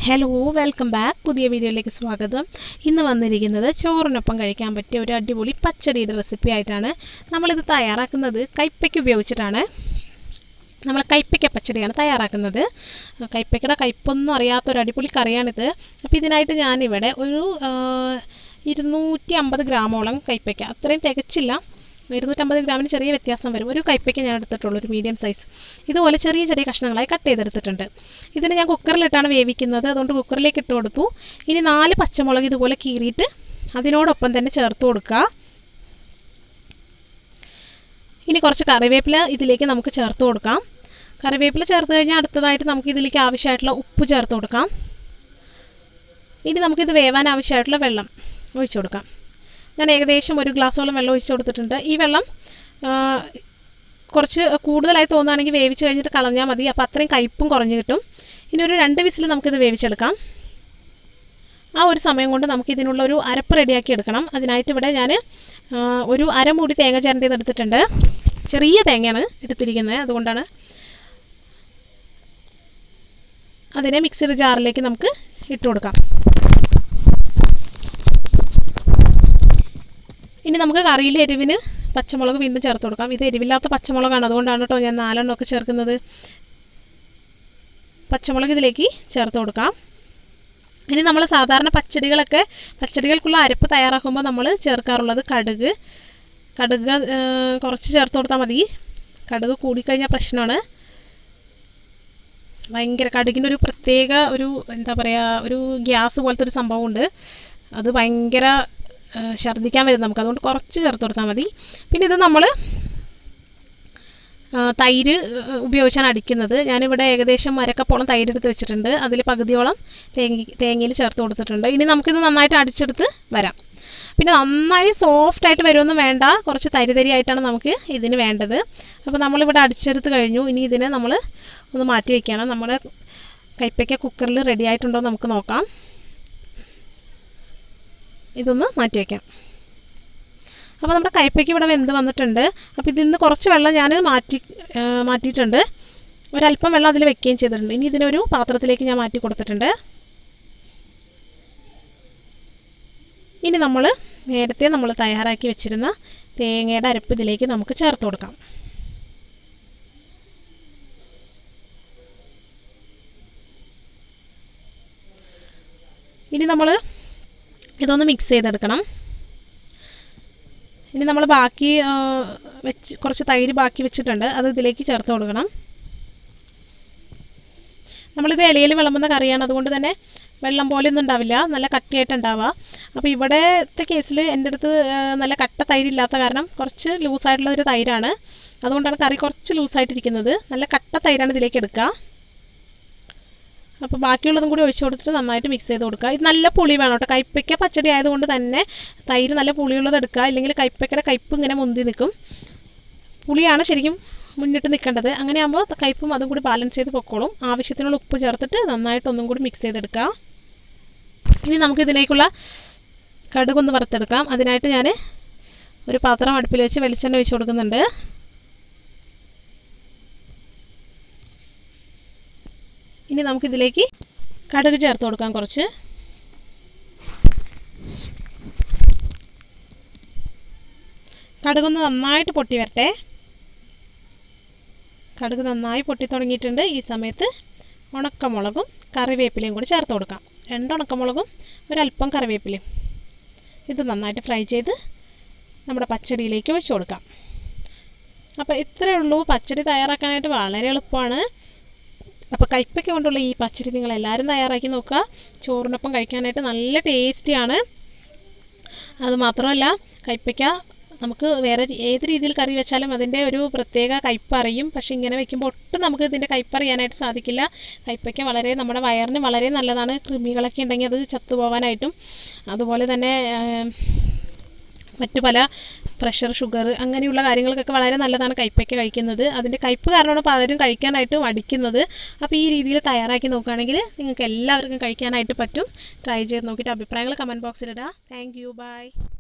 hello welcome back പുതിയ വീഡിയോയിലേക്ക് സ്വാഗതം ഇന്ന് വന്നിരിക്കുന്നത് ചോറിനൊപ്പം കഴിക്കാൻ പറ്റിയ ഒരു അടിപൊളി പച്ചടിയുടെ റെസിപ്പി ആയിട്ടാണ് നമ്മളിത് തയ്യാറാക്കുന്നത് കൈപ്പയ്ക്ക് ഉപയോഗിച്ചിട്ടാണ് നമ്മൾ കൈപ്പയ്ക്ക പച്ചടിയാണ് തയ്യാറാക്കുന്നത് കൈപ്പയ്ക്കയുടെ കയ്പൊന്നും അറിയാത്ത ഒരു അടിപൊളി കറിയാണിത് അപ്പോൾ ഇതിനായിട്ട് ഞാനിവിടെ ഒരു ആ, ഇരുന്നൂറ്റി അമ്പത് ഗ്രാമോളം കൈപ്പയ്ക്ക അത്രയും തികച്ചില്ല ഇരുന്നൂറ്റമ്പത് ഗ്രാമിന് ചെറിയ വ്യത്യാസം വരും ഒരു കൈപ്പയ്ക്ക ഞാൻ എടുത്തിട്ടുള്ളൂ ഒരു മീഡിയം സൈസ് ഇതുപോലെ ചെറിയ ചെറിയ കഷ്ണങ്ങളായി കട്ട് ചെയ്തെടുത്തിട്ടുണ്ട് ഇതിന് ഞാൻ കുക്കറിലിട്ടാണ് വേവിക്കുന്നത് അതുകൊണ്ട് കുക്കറിലേക്ക് ഇട്ട് കൊടുത്തു ഇനി നാല് പച്ചമുളക് ഇതുപോലെ കീറിയിട്ട് അതിനോടൊപ്പം തന്നെ ചേർത്ത് കൊടുക്കുക ഇനി കുറച്ച് കറിവേപ്പില ഇതിലേക്ക് നമുക്ക് ചേർത്ത് കൊടുക്കാം കറിവേപ്പില ചേർത്ത് കഴിഞ്ഞാൽ അടുത്തതായിട്ട് നമുക്ക് ഇതിലേക്ക് ആവശ്യമായിട്ടുള്ള ഉപ്പ് ചേർത്ത് കൊടുക്കാം ഇനി നമുക്കിത് വേവാൻ ആവശ്യമായിട്ടുള്ള വെള്ളം ഒഴിച്ചു കൊടുക്കാം ഞാൻ ഏകദേശം ഒരു ഗ്ലാസ്സോളം വെള്ളം ഒഴിച്ചു കൊടുത്തിട്ടുണ്ട് ഈ വെള്ളം ആ, കുറച്ച് കൂടുതലായി തോന്നുകയാണെങ്കിൽ വേവിച്ച് കഴിഞ്ഞിട്ട് കളഞ്ഞാൽ മതി അപ്പോൾ അത്രയും കയ്പും കുറഞ്ഞ് കിട്ടും ഇനി ഒരു രണ്ട് വിസിൽ നമുക്കിത് വേവിച്ചെടുക്കാം ആ ഒരു സമയം കൊണ്ട് നമുക്ക് ഇതിനുള്ള ഒരു അരപ്പ് റെഡിയാക്കി എടുക്കണം അതിനായിട്ട് ഇവിടെ ഞാൻ ഒരു അരമൂടി തേങ്ങ ചിരണ്ടിയത് എടുത്തിട്ടുണ്ട് ചെറിയ തേങ്ങയാണ് എടുത്തിരിക്കുന്നത് അതുകൊണ്ടാണ് അതിനെ മിക്സിയുടെ ജാറിലേക്ക് നമുക്ക് ഇട്ട് കൊടുക്കാം ഇനി നമുക്ക് കറിയിലെ എരിവിന് പച്ചമുളക് വീണ്ടും ചേർത്ത് കൊടുക്കാം ഇത് എരിവില്ലാത്ത പച്ചമുളകാണ് അതുകൊണ്ടാണ് കേട്ടോ ഞാൻ നാലെണ്ണമൊക്കെ ചേർക്കുന്നത് പച്ചമുളക് ഇതിലേക്ക് ചേർത്ത് കൊടുക്കാം ഇനി നമ്മൾ സാധാരണ പച്ചടികളൊക്കെ പച്ചടികൾക്കുള്ള അരപ്പ് തയ്യാറാക്കുമ്പോൾ നമ്മൾ ചേർക്കാറുള്ളത് കടുക് കടുക് ആ, കുറച്ച് ചേർത്ത് കൊടുത്താൽ മതി കടുക് കൂടിക്കഴിഞ്ഞാൽ പ്രശ്നമാണ് ഭയങ്കര കടുകിൻ്റെ ഒരു പ്രത്യേക ഒരു എന്താ പറയുക ഒരു ഗ്യാസ് പോലത്തെ ഒരു സംഭവമുണ്ട് അത് ഭയങ്കര ആ, ഛർദ്ദിക്കാൻ വരും നമുക്ക് അതുകൊണ്ട് കുറച്ച് ചേർത്ത് കൊടുത്താൽ മതി പിന്നെ ഇത് നമ്മൾ ആ, തൈര് ആ, ഉപയോഗിച്ചാണ് അടിക്കുന്നത് ഞാനിവിടെ ഏകദേശം അരക്കപ്പോളം തൈര് എടുത്ത് വെച്ചിട്ടുണ്ട് അതിൽ പകുതിയോളം തേങ്ങ തേങ്ങയിൽ ചേർത്ത് കൊടുത്തിട്ടുണ്ട് ഇനി നമുക്കിത് നന്നായിട്ട് അടിച്ചെടുത്ത് വരാം പിന്നെ നന്നായി സോഫ്റ്റ് ആയിട്ട് വരുമൊന്നും വേണ്ട കുറച്ച് തരി തരി ആയിട്ടാണ് നമുക്ക് ഇതിന് വേണ്ടത് അപ്പോൾ നമ്മളിവിടെ അടിച്ചെടുത്ത് കഴിഞ്ഞു ഇനി ഇതിനെ നമ്മൾ ഒന്ന് മാറ്റി വയ്ക്കണം നമ്മുടെ കൈപ്പയ്ക്ക കുക്കറിൽ റെഡി ആയിട്ടുണ്ടോ എന്ന് നമുക്ക് നോക്കാം ഇതൊന്ന് മാറ്റി വയ്ക്കാം അപ്പോൾ നമ്മുടെ കയ്പ്പയ്ക്ക് ഇവിടെ വെന്ത് വന്നിട്ടുണ്ട് അപ്പോൾ ഇതിൽ നിന്ന് കുറച്ച് വെള്ളം ഞാൻ മാറ്റി ആ, മാറ്റിയിട്ടുണ്ട് ഒരല്പം വെള്ളം അതിൽ വെക്കുകയും ചെയ്തിട്ടുണ്ട് ഇനി ഇതിനൊരു പാത്രത്തിലേക്ക് ഞാൻ മാറ്റി കൊടുത്തിട്ടുണ്ട് ഇനി നമ്മൾ നേരത്തെ നമ്മൾ തയ്യാറാക്കി വെച്ചിരുന്ന തേങ്ങയുടെ അരപ്പ് ഇതിലേക്ക് നമുക്ക് ചേർത്ത് കൊടുക്കാം ഇനി നമ്മൾ ഇതൊന്ന് മിക്സ് ചെയ്തെടുക്കണം ഇനി നമ്മൾ ബാക്കി ആ, വെച്ച് കുറച്ച് തൈര് ബാക്കി വെച്ചിട്ടുണ്ട് അത് ഇതിലേക്ക് ചേർത്ത് കൊടുക്കണം നമ്മളിത് ഇലയിൽ വിളമ്പുന്ന കറിയാണ് അതുകൊണ്ട് തന്നെ വെള്ളം പോലെ ഒന്നും ഉണ്ടാവില്ല നല്ല കട്ടിയായിട്ട് ഉണ്ടാവുക അപ്പോൾ ഇവിടത്തെ കേസിൽ എൻ്റെ അടുത്ത് ആ, നല്ല കട്ട തൈര് ഇല്ലാത്ത കാരണം കുറച്ച് ലൂസായിട്ടുള്ള ഒരു തൈരാണ് അതുകൊണ്ടാണ് കറി കുറച്ച് ലൂസായിട്ടിരിക്കുന്നത് നല്ല കട്ട തൈരാണ് ഇതിലേക്ക് എടുക്കുക അപ്പോൾ ബാക്കിയുള്ളതും കൂടി ഒഴിച്ചു കൊടുത്തിട്ട് നന്നായിട്ട് മിക്സ് ചെയ്ത് കൊടുക്കുക ഇത് നല്ല പുളി വേണം കേട്ടോ കൈപ്പയ്ക്ക പച്ചടി ആയതുകൊണ്ട് തന്നെ തൈര് നല്ല പുളിയുള്ളത് എടുക്കുക ഇല്ലെങ്കിൽ കൈപ്പയ്ക്കയുടെ കയ്പ്പ് ഇങ്ങനെ മുന്തി നിൽക്കും പുളിയാണ് ശരിക്കും മുന്നിട്ട് നിൽക്കേണ്ടത് അങ്ങനെ ആകുമ്പോൾ കയ്പ്പും അതും കൂടി ബാലൻസ് ചെയ്ത് പൊക്കോളും ആവശ്യത്തിനുള്ള ഉപ്പ് ചേർത്തിട്ട് നന്നായിട്ട് ഒന്നും കൂടി മിക്സ് ചെയ്തെടുക്കുക ഇനി നമുക്ക് ഇതിലേക്കുള്ള കടുകൊന്ന് വറുത്തെടുക്കാം അതിനായിട്ട് ഞാൻ ഒരു പാത്രം അടുപ്പിൽ വെച്ച് വെളിച്ചെണ്ണ ഒഴിച്ച് കൊടുക്കുന്നുണ്ട് ഇനി നമുക്കിതിലേക്ക് കടുക് ചേർത്ത് കൊടുക്കാം കുറച്ച് കടുകൊന്ന് നന്നായിട്ട് പൊട്ടി വരട്ടെ കടുക് നന്നായി പൊട്ടി തുടങ്ങിയിട്ടുണ്ട് ഈ സമയത്ത് ഉണക്കമുളകും കറിവേപ്പിലയും കൂടി ചേർത്ത് കൊടുക്കാം രണ്ട് ഉണക്കമുളകും ഒരല്പം കറിവേപ്പിലയും ഇത് നന്നായിട്ട് ഫ്രൈ ചെയ്ത് നമ്മുടെ പച്ചടിയിലേക്ക് ഒഴിച്ചു കൊടുക്കാം അപ്പോൾ ഇത്രയേ ഉള്ളൂ പച്ചടി തയ്യാറാക്കാനായിട്ട് വളരെ എളുപ്പമാണ് അപ്പോൾ കയ്പ്പയ്ക്ക കൊണ്ടുള്ള ഈ പച്ചടി നിങ്ങൾ എല്ലാവരും തയ്യാറാക്കി നോക്കുക ചോറിനൊപ്പം കഴിക്കാനായിട്ട് നല്ല ടേസ്റ്റിയാണ് അതുമാത്രമല്ല കയ്പ്പയ്ക്ക നമുക്ക് വേറെ രീ- ഏത് രീതിയിൽ കറി വെച്ചാലും അതിൻ്റെ ഒരു പ്രത്യേക കയ്പ്പ് അറിയും പക്ഷേ ഇങ്ങനെ വെക്കുമ്പോൾ ഒട്ടും നമുക്ക് ഇതിൻ്റെ കയ്പ്പ് അറിയാനായിട്ട് സാധിക്കില്ല കയ്പ്പയ്ക്ക വളരെ നമ്മുടെ വയറിന് വളരെ നല്ലതാണ് കൃമികളൊക്കെ ഉണ്ടെങ്കിൽ അത് ചത്തുപോകാനായിട്ടും അതുപോലെ തന്നെ ആം, മറ്റു പല പ്രഷർ ഷുഗർ അങ്ങനെയുള്ള കാര്യങ്ങൾക്കൊക്കെ വളരെ നല്ലതാണ് കയ്പ്പയ്ക്ക കഴിക്കുന്നത് അതിൻ്റെ കയ്പ്പ് കാരണമാണ് പലരും കഴിക്കാനായിട്ട് മടിക്കുന്നത് അപ്പോൾ ഈ രീതിയിൽ തയ്യാറാക്കി നോക്കുകയാണെങ്കിൽ നിങ്ങൾക്ക് എല്ലാവർക്കും കഴിക്കാനായിട്ട് പറ്റും ട്രൈ ചെയ്ത് നോക്കിയിട്ട് അഭിപ്രായങ്ങൾ കമൻറ്റ് ബോക്സിലിടുക താങ്ക് യു ബൈ